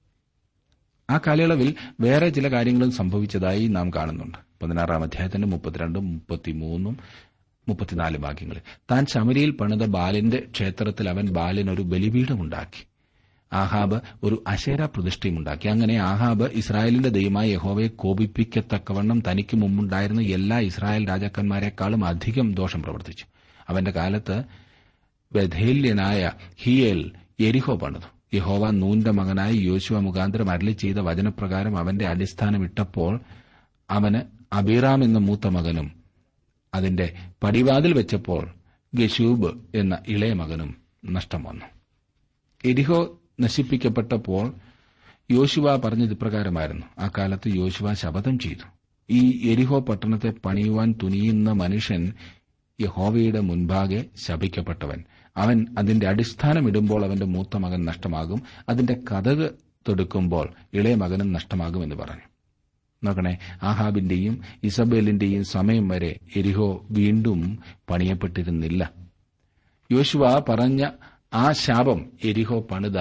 ആ കാലയളവിൽ വേറെ ചില കാര്യങ്ങളും സംഭവിച്ചതായി നാം കാണുന്നുണ്ട് പതിനാറാം അധ്യായത്തിന്റെ മുപ്പത്തിരണ്ടും മുപ്പത്തിമൂന്നും മുപ്പത്തിനാലും വാക്യങ്ങളിൽ താൻ ശമരിയിൽ പണിത ബാലിന്റെ ക്ഷേത്രത്തിൽ അവൻ ബാലിനൊരു ബലിപീഠമുണ്ടാക്കി ആഹാബ് ഒരു അശേര പ്രതിഷ്ഠയുമുണ്ടാക്കി അങ്ങനെ ആഹാബ് ഇസ്രായേലിന്റെ ദൈവമായ യഹോവയെ കോപിപ്പിക്കത്തക്കവണ്ണം തനിക്ക് മുമ്പുണ്ടായിരുന്ന എല്ലാ ഇസ്രായേൽ രാജാക്കന്മാരെക്കാളും അധികം ദോഷം പ്രവർത്തിച്ചു അവന്റെ കാലത്ത് ബഥേല്യനായ ഹിയേൽ എരിഹോ പണിതു യഹോവ നൂന്റെ മകനായ യോശുവ മുഖാന്തരം അരളി ചെയ്ത വചനപ്രകാരം അവന്റെ അടിസ്ഥാനം ഇട്ടപ്പോൾ അവന് അബീറാം എന്ന മൂത്ത മകനും അതിന്റെ പടിവാതിൽ വെച്ചപ്പോൾ ഗഷൂബ് എന്ന ഇളയ മകനും നഷ്ടം വന്നു എരിഹോ നശിപ്പിക്കപ്പെട്ടപ്പോൾ യോശുവ പറഞ്ഞത് ഇപ്രകാരമായിരുന്നു ആ കാലത്ത് യോശുവ ശപഥം ചെയ്തു ഈ എരിഹോ പട്ടണത്തെ പണിയുവാൻ തുനിയുന്ന മനുഷ്യൻ യഹോവയുടെ മുൻപാകെ ശപിക്കപ്പെട്ടവൻ അവൻ അതിന്റെ അടിസ്ഥാനം ഇടുമ്പോൾ അവന്റെ മൂത്ത മകൻ നഷ്ടമാകും അതിന്റെ കഥക് തൊടുക്കുമ്പോൾ ഇളയ മകനും നഷ്ടമാകുമെന്ന് പറഞ്ഞു നോക്കണേ ആഹാബിന്റെയും ഇസബേലിന്റെയും സമയം വരെ എരിഹോ വീണ്ടും പണിയപ്പെട്ടിരുന്നില്ല യോശുവ പറഞ്ഞ ആ ശാപം എരിഹോ പണിത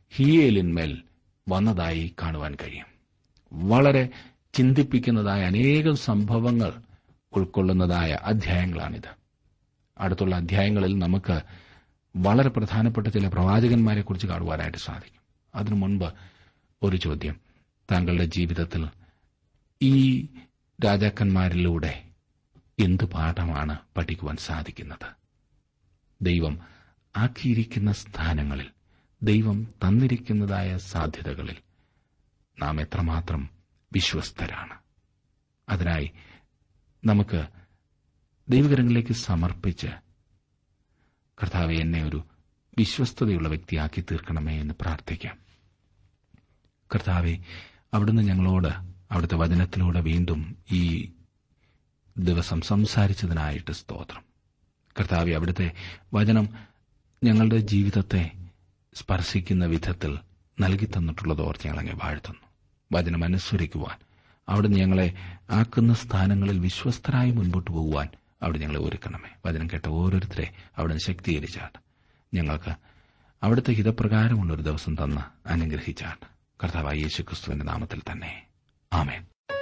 ഹിയേലിന്മേൽ വന്നതായി കാണുവാൻ കഴിയും വളരെ ചിന്തിപ്പിക്കുന്നതായ അനേകം സംഭവങ്ങൾ ഉൾക്കൊള്ളുന്നതായ അധ്യായങ്ങളാണിത് അടുത്തുള്ള അധ്യായങ്ങളിൽ നമുക്ക് വളരെ പ്രധാനപ്പെട്ട ചില പ്രവാചകന്മാരെ കുറിച്ച് കാണുവാനായിട്ട് സാധിക്കും അതിനു മുൻപ് ഒരു ചോദ്യം താങ്കളുടെ ജീവിതത്തിൽ ഈ രാജാക്കന്മാരിലൂടെ എന്ത് പാഠമാണ് പഠിക്കുവാൻ സാധിക്കുന്നത് ദൈവം ആക്കിയിരിക്കുന്ന സ്ഥാനങ്ങളിൽ ദൈവം തന്നിരിക്കുന്നതായ സാധ്യതകളിൽ നാം എത്രമാത്രം വിശ്വസ്തരാണ് അതിനായി നമുക്ക് ദൈവകരങ്ങളിലേക്ക് സമർപ്പിച്ച് കർത്താവെ എന്നെ ഒരു വിശ്വസ്തതയുള്ള വ്യക്തിയാക്കി തീർക്കണമേ എന്ന് പ്രാർത്ഥിക്കാം കർത്താവെ അവിടുന്ന് ഞങ്ങളോട് അവിടുത്തെ വചനത്തിലൂടെ വീണ്ടും ഈ ദിവസം സംസാരിച്ചതിനായിട്ട് സ്തോത്രം കർത്താവെ അവിടുത്തെ വചനം ഞങ്ങളുടെ ജീവിതത്തെ സ്പർശിക്കുന്ന വിധത്തിൽ നൽകി തന്നിട്ടുള്ളത് ഓർത്ത് ഞങ്ങളങ്ങെ വാഴ്ത്തുന്നു വചനം അനുസരിക്കുവാൻ അവിടുന്ന് ഞങ്ങളെ ആക്കുന്ന സ്ഥാനങ്ങളിൽ വിശ്വസ്തരായി മുൻപോട്ട് പോകുവാൻ അവിടെ ഞങ്ങളെ ഒരുക്കണമേ വചനം കേട്ട ഓരോരുത്തരെ അവിടുന്ന് ശക്തീകരിച്ചാട്ട് ഞങ്ങൾക്ക് അവിടുത്തെ ഹിതപ്രകാരമുള്ളൊരു ദിവസം തന്ന് അനുഗ്രഹിച്ചാട്ട് കർത്താവായ യേശു ക്രിസ്തുവിന്റെ നാമത്തിൽ തന്നെ ആമേൻ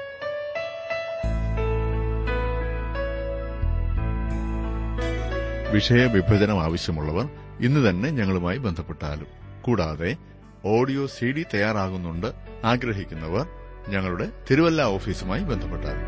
വിഷയവിഭജനം ആവശ്യമുള്ളവർ ഇന്ന് തന്നെ ഞങ്ങളുമായി ബന്ധപ്പെട്ടാലും കൂടാതെ ഓഡിയോ സി ഡി തയ്യാറാകുന്നുണ്ട് ആഗ്രഹിക്കുന്നവർ ഞങ്ങളുടെ തിരുവല്ല ഓഫീസുമായി ബന്ധപ്പെട്ടാലും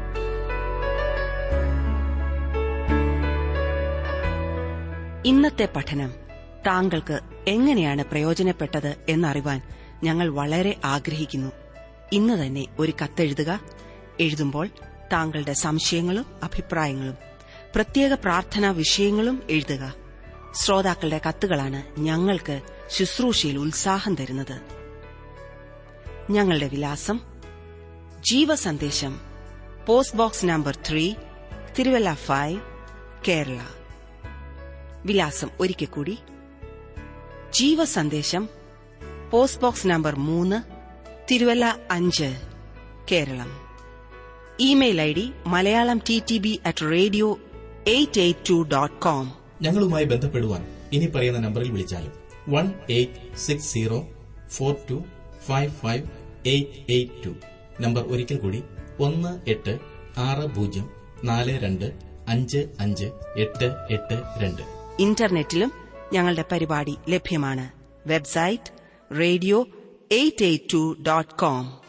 ഇന്നത്തെ പഠനം താങ്കൾക്ക് എങ്ങനെയാണ് പ്രയോജനപ്പെട്ടത് എന്നറിവാൻ ഞങ്ങൾ വളരെ ആഗ്രഹിക്കുന്നു ഇന്ന് തന്നെ ഒരു കത്തെഴുതുക എഴുതുമ്പോൾ താങ്കളുടെ സംശയങ്ങളും അഭിപ്രായങ്ങളും പ്രത്യേക പ്രാർത്ഥനാ വിഷയങ്ങളും എഴുതുക ശ്രോതാക്കളുടെ കത്തുകളാണ് ഞങ്ങൾക്ക് ശുശ്രൂഷയിൽ ഉത്സാഹം തരുന്നത് ഞങ്ങളുടെ വിലാസം ജീവസന്ദേശം post box number three Thiruvalla five Kerala വിലാസം ഒരിക്കൽ കൂടി ജീവസന്ദേശം പോസ്റ്റ് ബോക്സ് നമ്പർ മൂന്ന് തിരുവല്ല അഞ്ച് Keralam email I D Malayalam T T B at radio eight eight two dot com ഞങ്ങളുമായി ബന്ധപ്പെടുവാൻ ഇനി പറയുന്ന നമ്പറിൽ വിളിച്ചാലും one eight six zero four two five five eight eight two number ഒരിക്കൽ കൂടി ഒന്ന് എട്ട് ആറ് പൂജ്യം നാല് രണ്ട് അഞ്ച് അഞ്ച് എട്ട് എട്ട് രണ്ട് ഇന്റർനെറ്റിലും ഞങ്ങളുടെ പരിപാടി ലഭ്യമാണ് website radio eight eight two dot com